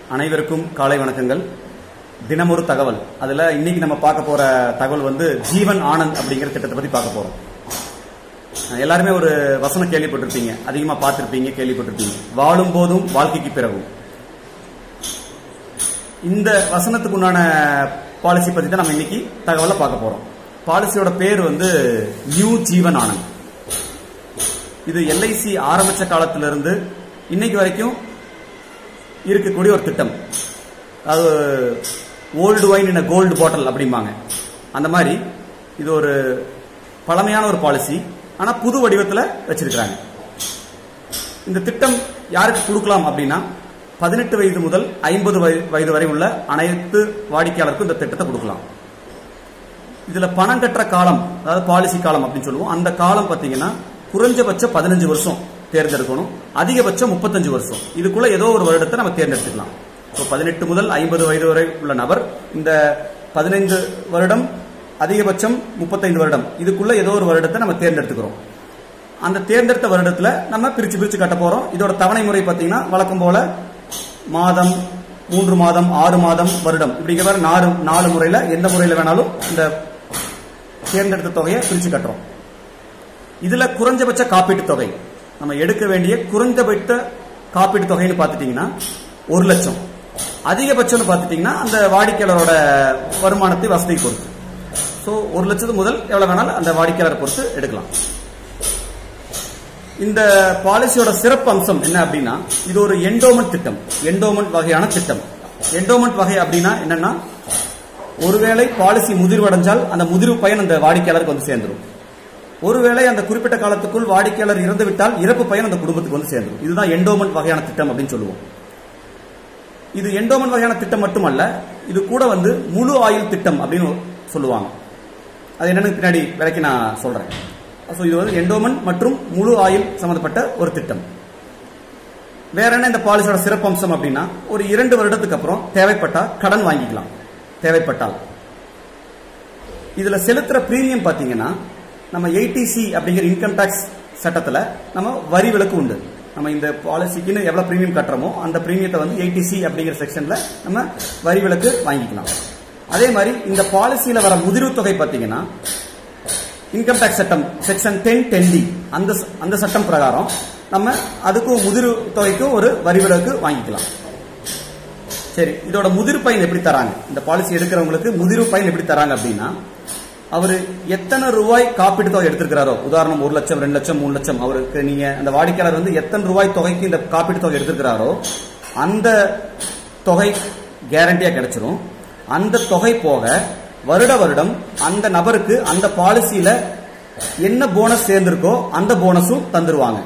அனைவருக்கும் காலை வணக்கங்கள் தினமொரு தகவல் அதுல இன்னைக்கு நம்ம பார்க்க போற தகவல் வந்து ஜீவன் ஆனந்த் அப்படிங்கிற திட்டத்தை பத்தி பார்க்க போறோம் அஹ் எல்லாருமே ஒரு வசனம் கேள்விப்பட்டிருப்பீங்க அதிகமா பார்த்திருப்பீங்க கேள்விப்பட்டிருப்பீங்க வாழும் போதும் வாழ்க்கைக்கு பிறகும் இந்த வசனத்துக்கு உண்டான பாலிசி பத்தி தான் நம்ம இன்னைக்கு தகவலை பார்க்க போறோம் பாலிசியோட பேர் வந்து நியூ ஜீவன் ஆனந்த் இது எல்ஐசி ஆரம்பிச்ச காலத்துல இருந்து இன்னைக்கு வரைக்கும் இருக்கக்கூடிய ஒரு திட்டம் அது old wine in gold bottle அப்படிம்பாங்க அந்த மாதிரி இது ஒரு பழமையான ஒரு பாலிசி ஆனா புது வடிவத்தில் வச்சிருக்கிறாங்க இந்த திட்டம் யாருக்கு கொடுக்கலாம் அப்படின்னா பதினெட்டு வயது முதல் ஐம்பது வயது வரை உள்ள அனைத்து வாடிக்கையாளருக்கும் இந்த திட்டத்தை கொடுக்கலாம் இதுல பணம் கட்டுற காலம் அதாவது பாலிசி காலம் அப்படின்னு சொல்லுவோம் அந்த காலம் பாத்தீங்கன்னா குறைஞ்சபட்சம் பதினஞ்சு வருஷம் தேர்ந்தெடுக்கணும் அதிகபட்சம் முப்பத்தஞ்சு வருஷம் இதுக்குள்ள ஏதோ ஒரு வருடத்தை நம்ம தேர்ந்தெடுத்துக்கலாம் இப்போ பதினெட்டு முதல் ஐம்பது வயது வரை உள்ள நபர் இந்த பதினைந்து வருடம் அதிகபட்சம் முப்பத்தைந்து வருடம் இதுக்குள்ள ஏதோ ஒரு வருடத்தை நம்ம தேர்ந்தெடுத்துக்கிறோம் அந்த தேர்ந்தெடுத்த வருடத்துல நம்ம பிரிச்சு பிரிச்சு கட்ட போறோம் இதோட தவணை முறை பாத்தீங்கன்னா வழக்கம் போல மாதம் மூன்று மாதம் ஆறு மாதம் வருடம் இப்படிங்கிற மாதிரி நாலு நாலு முறையில எந்த முறையில வேணாலும் இந்த தேர்ந்தெடுத்த தொகையை பிரிச்சு கட்டுறோம் இதுல குறைஞ்சபட்ச காப்பீட்டு தொகை நம்ம எடுக்க வேண்டிய குறைந்தபட்ச காப்பீட்டு தொகைன்னு பார்த்துட்டீங்கன்னா ஒரு லட்சம் அதிகபட்சம்னு பார்த்துட்டீங்கன்னா அந்த வாடிக்கையாளரோட வருமானத்தை வசதி பொறுத்து ஸோ ஒரு லட்சத்து முதல் எவ்வளவு வேணாலும் அந்த வாடிக்கையாளரை பொறுத்து எடுக்கலாம் இந்த பாலிசியோட சிறப்பு அம்சம் என்ன அப்படின்னா இது ஒரு என்டோமெண்ட் திட்டம் என்டோமெண்ட் வகையான திட்டம் என்டோமெண்ட் வகை அப்படின்னா என்னன்னா ஒருவேளை பாலிசி முதிர்வடைஞ்சால் அந்த முதிர்வு பயன் அந்த வாடிக்கையாளருக்கு வந்து சேர்ந்துடும் ஒருவேளை அந்த குறிப்பிட்ட காலத்துக்குள் வாடிக்கையாளர் இறந்து விட்டால் இறப்பு பயன் அந்த குடும்பத்துக்கு வந்து சேர்ந்துடும் இதுதான் என்டோமெண்ட் வகையான திட்டம் அப்படின்னு சொல்லுவோம் இது என்டோமெண்ட் வகையான திட்டம் மட்டுமல்ல இது கூட வந்து முழு ஆயுள் திட்டம் அப்படின்னு சொல்லுவாங்க அது என்னன்னு பின்னாடி விலைக்கு நான் சொல்றேன் ஸோ இது வந்து என்டோமெண்ட் மற்றும் முழு ஆயுள் சம்பந்தப்பட்ட ஒரு திட்டம் வேற என்ன இந்த பாலிசியோட சிறப்பம்சம் அப்படின்னா ஒரு இரண்டு வருடத்துக்கு அப்புறம் தேவைப்பட்டா கடன் வாங்கிக்கலாம் தேவைப்பட்டால் இதுல செலுத்துற பிரீமியம் பாத்தீங்கன்னா நம்ம எயிட்டிசி அப்படிங்கிற இன்கம் டாக்ஸ் சட்டத்துல நம்ம வரி விலக்கு உண்டு நம்ம இந்த பாலிசிக்குன்னு எவ்வளவு பிரீமியம் கட்டுறோமோ அந்த பிரீமியத்தை வந்து எயிட்டிசி அப்படிங்கிற செக்ஷன்ல நம்ம வரி விலக்கு வாங்கிக்கலாம் அதே மாதிரி இந்த பாலிசியில வர முதிர்வு தொகை பாத்தீங்கன்னா இன்கம் டாக்ஸ் சட்டம் செக்ஷன் டென் டென் டி அந்த அந்த சட்டம் பிரகாரம் நம்ம அதுக்கும் முதிர்வு தொகைக்கும் ஒரு வரி விலக்கு வாங்கிக்கலாம் சரி இதோட முதிர் பயன் எப்படி தராங்க இந்த பாலிசி எடுக்கிறவங்களுக்கு முதிர்வு பயன் எப்படி தராங்க அப்படின்னா அவர் எத்தனை ரூபாய் காப்பீட்டு தொகை எடுத்திருக்கிறாரோ உதாரணம் ஒரு லட்சம் ரெண்டு லட்சம் மூணு லட்சம் அவருக்கு நீங்க அந்த வாடிக்கையாளர் வந்து எத்தனை ரூபாய் தொகைக்கு இந்த காப்பீட்டு தொகை எடுத்திருக்கிறாரோ அந்த தொகை கேரண்டியா கிடைச்சிரும் அந்த தொகை போக வருட வருடம் அந்த நபருக்கு அந்த பாலிசியில என்ன போனஸ் சேர்ந்திருக்கோ அந்த போனஸும் தந்துருவாங்க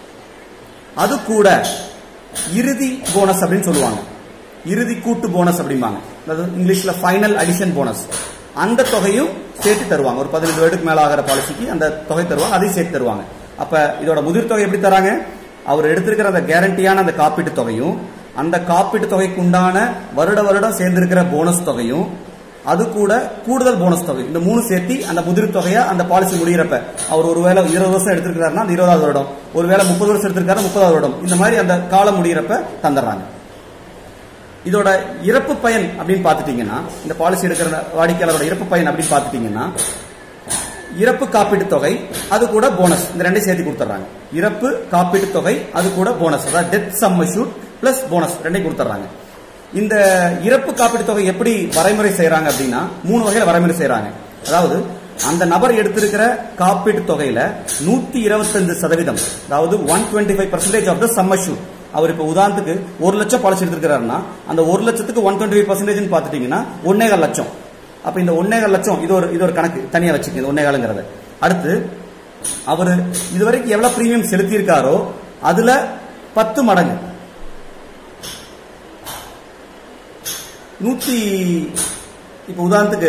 அது கூட இறுதி போனஸ் அப்படின்னு சொல்லுவாங்க இறுதி கூட்டு போனஸ் அப்படிம்பாங்க அதாவது இங்கிலீஷ்ல ஃபைனல் அடிஷன் போனஸ் அந்த தொகையும் சேர்த்து தருவாங்க ஒரு பதினஞ்சு வருடத்துக்கு மேல ஆகிற பாலிசிக்கு அந்த தொகை தருவாங்க அதையும் சேர்த்து தருவாங்க அப்ப இதோட முதிர் தொகை எப்படி தராங்க அவர் எடுத்திருக்கிற அந்த கேரண்டியான அந்த காப்பீட்டு தொகையும் அந்த காப்பீட்டு தொகைக்கு உண்டான வருட வருடம் சேர்ந்திருக்கிற போனஸ் தொகையும் அது கூட கூடுதல் போனஸ் தொகை இந்த மூணு சேர்த்தி அந்த முதிர் தொகையை அந்த பாலிசி முடிகிறப்ப அவர் ஒருவேளை இருபது வருஷம் எடுத்திருக்கிறாருன்னா அந்த இருபதாவது வருடம் ஒருவேளை முப்பது வருஷம் எடுத்திருக்காரு முப்பதாவது வருடம் இந்த மாதிரி அந்த காலம் முடிகிறப்ப தந்துடுறாங்க இதோட இறப்பு பயன் அப்படின்னு பார்த்துட்டீங்கன்னா இந்த பாலிசி எடுக்கிற வாடிக்கையாளரோட இறப்பு பயன் அப்படின்னு பார்த்துட்டீங்கன்னா இறப்பு காப்பீட்டு தொகை அது கூட போனஸ் இந்த ரெண்டையும் சேர்த்து கொடுத்துட்றாங்க இறப்பு காப்பீட்டு தொகை அது கூட போனஸ் அதாவது death sum assured plus bonus ரெண்டையும் கொடுத்துட்றாங்க இந்த இறப்பு காப்பீட்டு தொகை எப்படி வரைமுறை செய்யறாங்க அப்படின்னா மூணு வகையில வரைமுறை செய்யறாங்க அதாவது அந்த நபர் எடுத்திருக்கிற காப்பீட்டு தொகையில நூத்தி இருபத்தஞ்சு சதவீதம் அதாவது one twenty five percentage of the sum assured அவர் இப்ப உதாரணத்துக்கு ஒரு லட்சம் பாலிசி எடுத்திருக்கிறாருன்னா அந்த ஒரு லட்சத்துக்கு ஒன் டுவெண்ட்டி ஃபைவ் பர்சன்டேஜ் பாத்துட்டீங்கன்னா ஒன்னேகால் லட்சம் அப்ப இந்த ஒன்னேகால் லட்சம் இது ஒரு இது ஒரு கணக்கு தனியா வச்சுக்கோங்க ஒன்னேகாலுங்கிறத அடுத்து அவர் இதுவரைக்கும் எவ்வளவு பிரீமியம் செலுத்தி இருக்காரோ அதுல பத்து மடங்கு நூத்தி இப்ப உதாரணத்துக்கு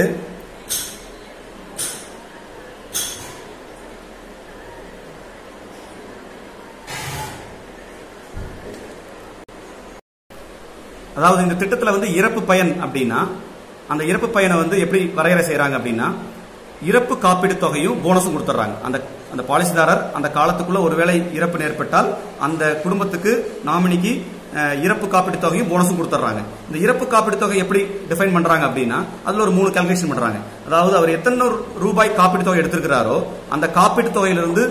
அதாவது இந்த திட்டத்தில் வந்து இறப்பு பயன் அப்படின்னா அந்த இறப்பு பயனை வந்து எப்படி வரையறை செய்யறாங்க அப்படின்னா இறப்பு காப்பீடு தொகையும் போனஸும் கொடுத்துட்றாங்க அந்த அந்த பாலிசிதாரர் அந்த காலத்துக்குள்ள ஒருவேளை இறப்பு ஏற்பட்டால் அந்த குடும்பத்துக்கு நாமினிக்கு அஹ், இறப்பு காப்பீட்டு தொகையும் போனஸும் கொடுத்துட்றாங்க இந்த இறப்பு காப்பீட்டு தொகை எப்படி டிஃபைன் பண்றாங்க அப்படின்னா அதுல ஒரு மூணு கால்குலேஷன் பண்றாங்க அதாவது அவர் எத்தனை ரூபாய் காப்பீட்டு தொகை எடுத்திருக்கிறாரோ அந்த காப்பீட்டு தொகையிலிருந்து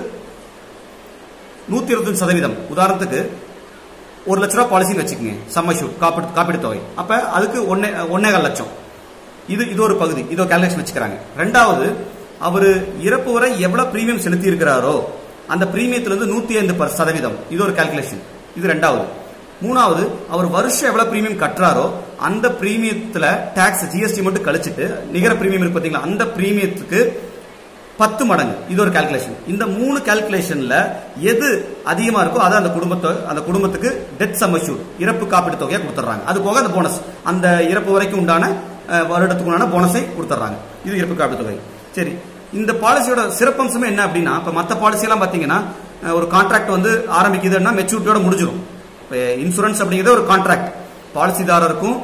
நூத்தி இருபத்தஞ்சு சதவீதம் உதாரணத்துக்கு ஒரு லட்ச ரூபா பாலிசின்னு வச்சுக்கோங்க சம்மஷூட் காப்பீடு காப்பீடு தொகை அப்ப அதுக்கு ஒன்னே ஒன்னேகால் லட்சம் இது இது ஒரு பகுதி இது ஒரு கால்குலேஷன் வச்சுக்கிறாங்க ரெண்டாவது அவர் இறப்பு வரை எவ்வளவு பிரீமியம் செலுத்தி இருக்கிறாரோ அந்த பிரீமியத்திலிருந்து நூத்தி ஐந்து பர் சதவீதம் இது ஒரு கால்குலேஷன் இது ரெண்டாவது மூணாவது அவர் வருஷம் எவ்வளவு பிரீமியம் கட்டுறாரோ அந்த பிரீமியத்துல டாக்ஸ் ஜிஎஸ்டி மட்டும் கழிச்சிட்டு நிகர பிரீமியம் இருக்கு பாத்தீங்களா அந்த பிரீமியத்துக்கு பத்து மடங்கு இது ஒரு கால்குலேஷன் இந்த மூணு கால்குலேஷன்ல எது அதிகமா இருக்கோ அதை அந்த குடும்பத்தை அந்த குடும்பத்துக்கு டெத் சம்மஷூர் இறப்பு காப்பீடு தொகையை கொடுத்துட்றாங்க அது போக அந்த போனஸ் அந்த இறப்பு வரைக்கும் உண்டான அஹ், வருடத்துக்கு உண்டான போனஸை கொடுத்துட்றாங்க இது இறப்பு காப்பீடு தொகை சரி இந்த பாலிசியோட சிறப்பம்சமே என்ன அப்படின்னா இப்ப மத்த பாலிசி எல்லாம் பாத்தீங்கன்னா அஹ், ஒரு கான்ட்ராக்ட் வந்து ஆரம்பிக்குதுன்னா மெச்சூரிட்டியோட முடிஞ்சிடும் இப்போ இன்சூரன்ஸ் அப்படிங்கிறது ஒரு கான்ட்ராக்ட் பாலிசிதாரருக்கும்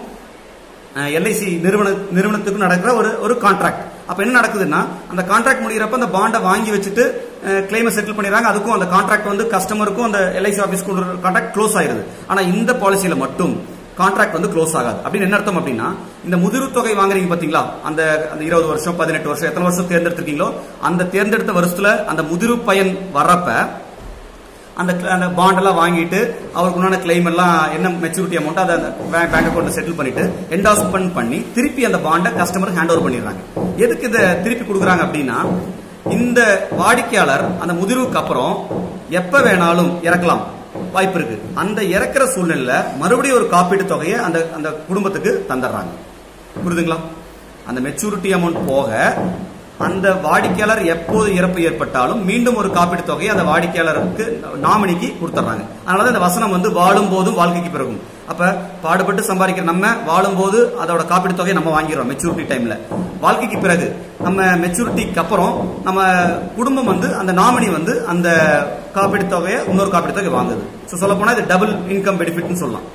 எல்ஐசி நிறுவன நிறுவனத்துக்கும் நடக்கிற ஒரு ஒரு கான்ட்ராக்ட் அப்ப என்ன நடக்குதுன்னா அந்த கான்ட்ராக்ட் முடிகிறப்ப அந்த பாண்டை வாங்கி வச்சுட்டு கிளைமை செட்டில் பண்ணிடுறாங்க அதுக்கும் அந்த கான்ட்ராக்ட் வந்து கஸ்டமருக்கும் அந்த எல்ஐசி ஆஃபீஸ்க்கு கான்ட்ராக்ட் க்ளோஸ் ஆயிருது ஆனா இந்த பாலிசியில மட்டும் கான்ட்ராக்ட் வந்து க்ளோஸ் ஆகாது அப்படின்னு என்ன அர்த்தம் அப்படின்னா இந்த முதிர்வு தொகை வாங்குறீங்க பாத்தீங்களா அந்த அந்த இருபது வருஷம் பதினெட்டு வருஷம் எத்தனை வருஷம் தேர்ந்தெடுத்திருக்கீங்களோ அந்த தேர்ந்தெடுத்த வருஷத்துல அந்த முதிர்வு பயன் வர்றப்ப அந்த cl- அந்த பாண்ட் எல்லாம் வாங்கிட்டு அவருக்கு உண்டான கிளைம் எல்லாம் என்ன மெச்சூரிட்டி அமௌண்ட் அதை பேங்க் அக்கௌண்ட்ல செட்டில் பண்ணிட்டு என்டாஸ்மெண்ட் பண்ணி திருப்பி அந்த பாண்டை கஸ்டமருக்கு ஹேண்ட் ஓவர் பண்ணிடுறாங்க எதுக்கு இதை திருப்பி கொடுக்குறாங்க அப்படின்னா இந்த வாடிக்கையாளர் அந்த முதிர்வுக்கு அப்புறம் எப்ப வேணாலும் இறக்கலாம் வாய்ப்பு இருக்கு அந்த இறக்குற சூழ்நிலையில மறுபடியும் ஒரு காப்பீட்டு தொகையை அந்த அந்த குடும்பத்துக்கு தந்துடுறாங்க புரியுதுங்களா அந்த மெச்சூரிட்டி அமௌண்ட் போக அந்த வாடிக்கையாளர் எப்போது இறப்பு ஏற்பட்டாலும் மீண்டும் ஒரு காப்பீடு தொகையை அந்த வாடிக்கையாளருக்கு நாமினிக்கு கொடுத்துட்றாங்க அதனால இந்த வசனம் வந்து வாழும் போதும் வாழ்க்கைக்கு பிறகும் அப்ப பாடுபட்டு சம்பாதிக்கிற நம்ம வாழும் போது அதோட காப்பீடு தொகையை நம்ம வாங்கிடுறோம் மெச்சூரிட்டி டைம்ல வாழ்க்கைக்கு பிறகு நம்ம மெச்சூரிட்டிக்கு அப்புறம் நம்ம குடும்பம் வந்து அந்த நாமினி வந்து அந்த காப்பீடு தொகையை இன்னொரு காப்பீடு தொகை வாங்குது ஸோ சொல்ல போனா இது டபுள் இன்கம் பெனிஃபிட்னு சொல்லலாம்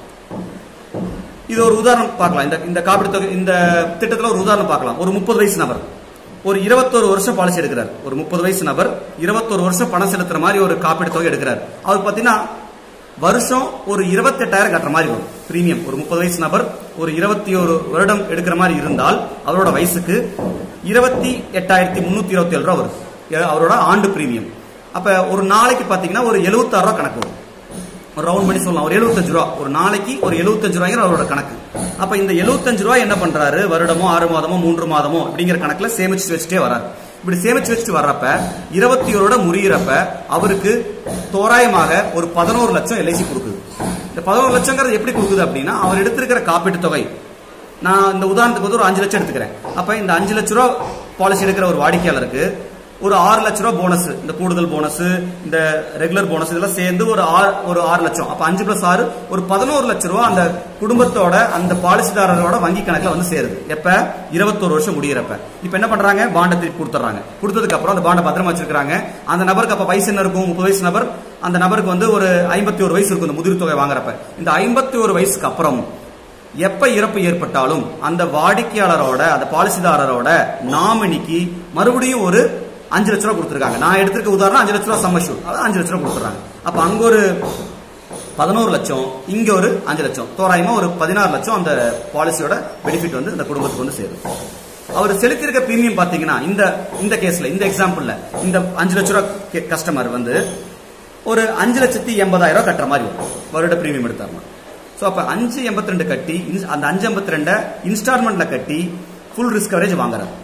இது ஒரு உதாரணம் பார்க்கலாம் இந்த இந்த காப்பீடு தொகை இந்த திட்டத்துல ஒரு உதாரணம் பார்க்கலாம் ஒரு முப்பது வயசு நபர் ஒரு இருபத்தோரு வருஷம் பாலிசி எடுக்கிறார் ஒரு முப்பது வயசு நபர் இருபத்தோரு வருஷம் பணம் செலுத்துற மாதிரி ஒரு காப்பீடு தொகை எடுக்கிறார் அவர் பாத்தீங்கன்னா வருஷம் ஒரு இருபத்தெட்டாயிரம் கட்டுற மாதிரி வரும் பிரீமியம் ஒரு முப்பது வயசு நபர் ஒரு இருபத்தி ஒரு வருடம் எடுக்கிற மாதிரி இருந்தால் அவரோட வயசுக்கு இருபத்தி எட்டாயிரத்தி முன்னூத்தி இருபத்தி ஏழு ரூபா வரும் எ- அவரோட ஆண்டு பிரீமியம் அப்ப ஒரு நாளைக்கு பாத்தீங்கன்னா ஒரு எழுபத்தாறு ரூபா கணக்கு வரும் ஒரு ரவுண்ட் பண்ணி சொல்லலாம் ஒரு 75 ரூபா ஒரு நாளைக்கு ஒரு 75 ரூபாய்ங்கிற அவரோட கணக்கு அப்ப இந்த 75 ரூபாய் என்ன பண்றாரு வருடமோ ஆறு மாதமோ மூன்று மாதமோ அப்படிங்கிற கணக்குல சேமிச்சு வச்சுட்டே வராரு இப்படி சேமிச்சு வச்சுட்டு வர்றப்ப இருபத்தி ஓரோட முறியிறப்ப அவருக்கு தோராயமாக ஒரு பதினோரு லட்சம் எல்ஐசி கொடுக்குது இந்த பதினோரு லட்சங்கிறது எப்படி கொடுக்குது அப்படின்னா அவர் எடுத்திருக்கிற காப்பீட்டு தொகை நான் இந்த உதாரணத்துக்கு வந்து ஒரு அஞ்சு லட்சம் எடுத்துக்கிறேன் அப்ப இந்த அஞ்சு லட்ச ரூபா பாலிசி எடுக்கிற ஒரு வாடிக்கையாளருக்கு ஒரு ஆறு லட்ச ரூபா போனஸ் இந்த கூடுதல் போனஸ் இந்த ரெகுலர் போனஸ் இதெல்லாம் சேர்ந்து ஒரு ஆறு ஒரு ஆறு லட்சம் அப்ப அஞ்சு பிளஸ் ஆறு ஒரு பதினோரு லட்ச ரூபா அந்த குடும்பத்தோட அந்த பாலிசிதாரரோட வங்கி கணக்குல வந்து சேருது எப்ப இருபத்தோரு வருஷம் முடியிறப்ப இப்ப என்ன பண்றாங்க பாண்டை திருப்பி கொடுத்துறாங்க கொடுத்ததுக்கு அப்புறம் அந்த பாண்டை பத்திரமா வச்சிருக்காங்க அந்த நபருக்கு அப்ப வயசு என்ன இருக்கும் முப்பது வயசு நபர் அந்த நபருக்கு வந்து ஒரு ஐம்பத்தி ஒரு வயசு இருக்கும் இந்த முதிர் தொகை வாங்குறப்ப இந்த ஐம்பத்தி ஒரு வயசுக்கு அப்புறம் எப்ப இறப்பு ஏற்பட்டாலும் அந்த வாடிக்கையாளரோட அந்த பாலிசிதாரரோட நாமினிக்கு மறுபடியும் ஒரு அஞ்சு லட்ச ரூபா கொடுத்துருக்காங்க நான் எடுத்திருக்க உதாரணம் அஞ்சு லட்ச ரூபா சம்மஷூர் அதாவது அஞ்சு லட்ச ரூபா கொடுத்துறாங்க அப்ப அங்க ஒரு பதினோரு லட்சம் இங்க ஒரு அஞ்சு லட்சம் தோராயமா ஒரு பதினாறு லட்சம் அந்த பாலிசியோட பெனிஃபிட் வந்து இந்த குடும்பத்துக்கு வந்து சேரும் அவர் செலுத்தியிருக்க பிரீமியம் பாத்தீங்கன்னா இந்த இந்த கேஸ்ல இந்த எக்ஸாம்பிள்ல இந்த அஞ்சு லட்ச ரூபா கஸ்டமர் வந்து ஒரு அஞ்சு லட்சத்தி எண்பதாயிரம் ரூபாய் கட்டுற மாதிரி வரும் வருட பிரீமியம் எடுத்தாருன்னா ஸோ அப்போ அஞ்சு எண்பத்தி ரெண்டு கட்டி இன்ஸ்- அந்த அஞ்சு எண்பத்தி ரெண்டை இன்ஸ்டால்மெண்ட்ல கட்டி ஃபுல் ரிஸ்க் கவரேஜ் வாங்குறாரு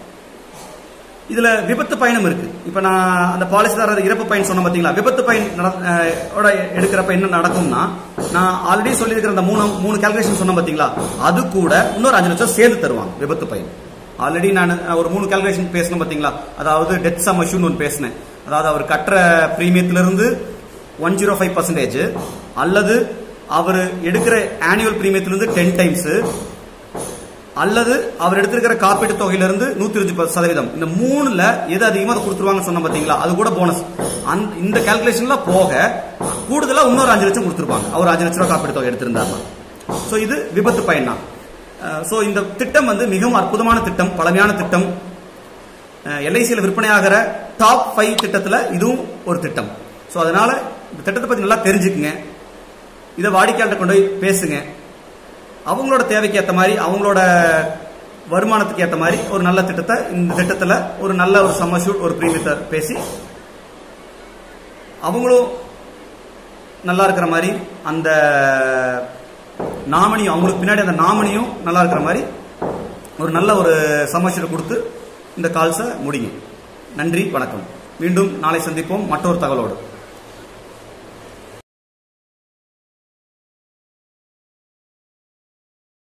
இதுல விபத்து பயணம் இருக்கு இப்ப நான் அந்த பாலிசிதாரர் இறப்பு பயன் சொன்ன பாத்தீங்களா விபத்து பயன் நட- அஹ், ஓட எடுக்கிறப்ப என்ன நடக்கும்னா நான் ஆல்ரெடி சொல்லியிருக்கிற அந்த மூணு மூணு கால்குலேஷன் சொன்ன பாத்தீங்களா அது கூட இன்னொரு அஞ்சு லட்சம் சேர்த்து தருவாங்க விபத்து பயன் ஆல்ரெடி நான் அஹ், ஒரு மூணு கால்குலேஷன் பேசணும் பாத்தீங்களா அதாவது டெத் சம் அஷ்யூன்னு ஒன்று பேசினேன் அதாவது அவர் கட்டுற பிரீமியத்திலிருந்து ஒன் ஜீரோ ஃபைவ் பர்சன்டேஜ் அல்லது அவர் எடுக்கிற ஆனுவல் பிரீமியத்திலிருந்து டென் டைம்ஸ் அல்லது அவர் எடுத்திருக்கிற காப்பீட்டு தொகையிலிருந்து நூத்தி இருபது சதவீதம் இந்த மூணுல எது அதிகமா அதை கொடுத்துருவாங்கன்னு சொன்ன பாத்தீங்களா அது கூட போனஸ் இந்த கால்குலேஷன்ல போக கூடுதலா இன்னொரு அஞ்சு லட்சம் கொடுத்துருப்பாங்க அவர் அஞ்சு லட்சம் ரூபாய் காப்பீட்டு தொகை எடுத்திருந்தாருன்னா சோ இது விபத்து பயன் தான் சோ இந்த திட்டம் வந்து மிகவும் அற்புதமான திட்டம் பழமையான திட்டம் எல்ஐசியில் விற்பனையாகிற டாப் ஃபைவ் திட்டத்துல இதுவும் ஒரு திட்டம் சோ அதனால இந்த திட்டத்தை பத்தி நல்லா தெரிஞ்சுக்குங்க இதை வாடிக்கையாளர்கிட்ட கொண்டு போய் பேசுங்க அவங்களோட தேவைக்கு ஏற்ற மாதிரி அவங்களோட வருமானத்துக்கு ஏற்ற மாதிரி ஒரு நல்ல திட்டத்தை இந்த திட்டத்தில் ஒரு நல்ல ஒரு சம்மர் ஷூட் ஒரு பிரீமியத்தை பேசி அவங்களும் நல்லா இருக்கிற மாதிரி அந்த நாமினியும் அவங்களுக்கு பின்னாடி அந்த நாமினியும் நல்லா இருக்கிற மாதிரி ஒரு நல்ல ஒரு சம்மர் ஷூட் கொடுத்து இந்த கால்ஸை முடிங்க நன்றி வணக்கம் மீண்டும் நாளை சந்திப்போம் மற்றொரு தகவலோடு